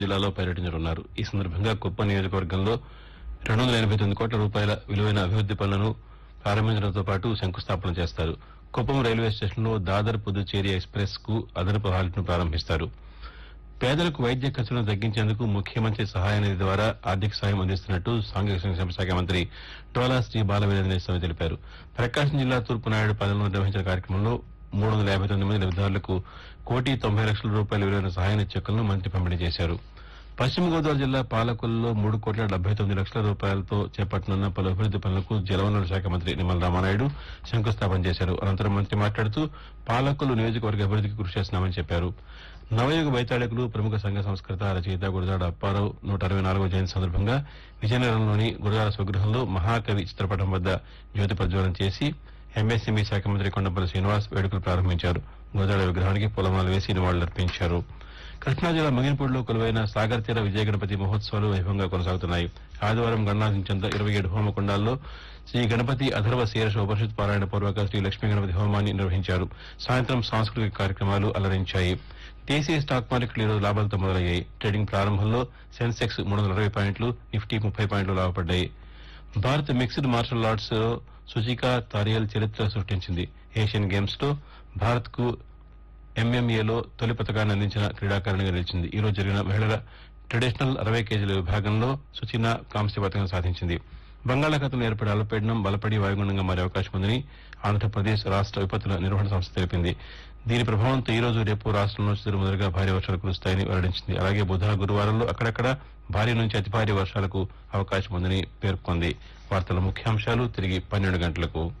జిల్లాలో పర్యటించనున్నారు ఈ సందర్భంగా కుప్పం నియోజకవర్గంలో రెండు వందల ఎనభై తొమ్మిది కోట్ల రూపాయల విలువైన అభివృద్ది పనులను ప్రారంభించడంతో పాటు శంకుస్థాపన చేస్తారు కుప్పం రైల్వే స్టేషన్లో దాదర్ పుదుచ్చేరి ఎక్స్ప్రెస్ కు అదనపు హాల్ట్ను ప్రారంభిస్తారు పేదలకు వైద్య ఖర్చులను తగ్గించేందుకు ముఖ్యమంత్రి సహాయ నిధి ద్వారా ఆర్థిక సాయం అందిస్తున్నట్టు సాంఘిక సంక్షేమ శాఖ మంత్రి టోలా శ్రీ బాలవీరేంద్ర స్వామి తెలిపారు ప్రకాశం జిల్లా తూర్పు నాయుడు పాలనలో నిర్వహించిన కార్యక్రమంలో మూడు వందల యాభై తొమ్మిది మంది లబ్దిదారులకు కోటి తొంభై లక్షల రూపాయల విలువైన సహాయ చెక్కులను మంత్రి పంపిణీ చేశారు పశ్చిమ గోదావరి జిల్లా పాలకొల్లులో మూడు కోట్ల డెబ్బై తొమ్మిది లక్షల రూపాయలతో చేపట్టనున్న పలు అభివృద్ది పనులకు జలవనరుల శాఖ మంత్రి నిమ్మల రామానాయుడు శంకుస్థాపన చేశారు అనంతరం మంత్రి మాట్లాడుతూ పాలకొల్లు నియోజకవర్గ అభివృద్దికి కృషి చేస్తున్నామని చెప్పారు నవయుగ వైతాళికులు ప్రముఖ సంఘ సంస్కృత రచయిత గురజాడ అప్పారావు నూట అరవై నాలుగో జయంతి సందర్భంగా విజయనగరంలోని గురజాడ స్వగృహంలో మహాకవి చిత్రపటం వద్ద జ్యోతి ప్రజ్వలన చేసి ఎంఎస్ఎంఈ శాఖ మంత్రి కొండపల్లి శ్రీనివాస్ వేడుకలు ప్రారంభించారు గురజాడ విగ్రహానికి పూలమాల వేసి నివాళులర్పించారు కృష్ణా జిల్లా మంగినపూడిలో కొలువైన సాగర్ తీర విజయ గణపతి మహోత్సవాలు వైభవంగా కొనసాగుతున్నాయి ఆదివారం గణనాథం చెంద ఇరవై ఏడు హోమకుండాల్లో శ్రీ గణపతి అథర్వ శీర్ష ఉపనిషత్ పారాయణ పూర్వక శ్రీ లక్ష్మీ గణపతి హోమాన్ని నిర్వహించారు సాయంత్రం సాంస్కృతిక కార్యక్రమాలు అలరించాయి దేశీయ స్టాక్ మార్కెట్లు ఈరోజు లాభాలతో మొదలయ్యాయి ట్రేడింగ్ ప్రారంభంలో సెన్సెక్స్ మూడు వందల అరవై పాయింట్లు నిఫ్టీ ముప్పై పాయింట్లు లాభపడ్డాయి భారత్ మిక్స్డ్ మార్షల్ ఆర్ట్స్ లో సుచిక తారియల్ చరిత్ర సృష్టించింది ఏషియన్ గేమ్స్ లో భారత్ కు ఎంఎంఏలో తొలి పథకాన్ని అందించిన క్రీడాకారిణిగా నిలిచింది ఈ రోజు జరిగిన మహిళల ట్రెడిషనల్ అరవై కేజీల విభాగంలో సుచిన కాంస్య పథకం సాధించింది బంగాళాఖాతంలో ఏర్పడే అల్పపీడనం బలపడి వాయుగుండంగా మారే అవకాశం ఉందని ఆంధ్రప్రదేశ్ రాష్ట విపత్తుల నిర్వహణ సంస్థ తెలిపింది దీని ప్రభావంతో ఈ రోజు రేపు రాష్ట్రంలో చిరుముదరగా భారీ వర్షాలు కురుస్తాయని వెల్లడించింది అలాగే బుధ గురువారంలో అక్కడక్కడ భారీ నుంచి అతి భారీ వర్షాలకు అవకాశం ఉందని పేర్కొంది వార్తల ముఖ్యాంశాలు తిరిగి పన్నెండు గంటలకు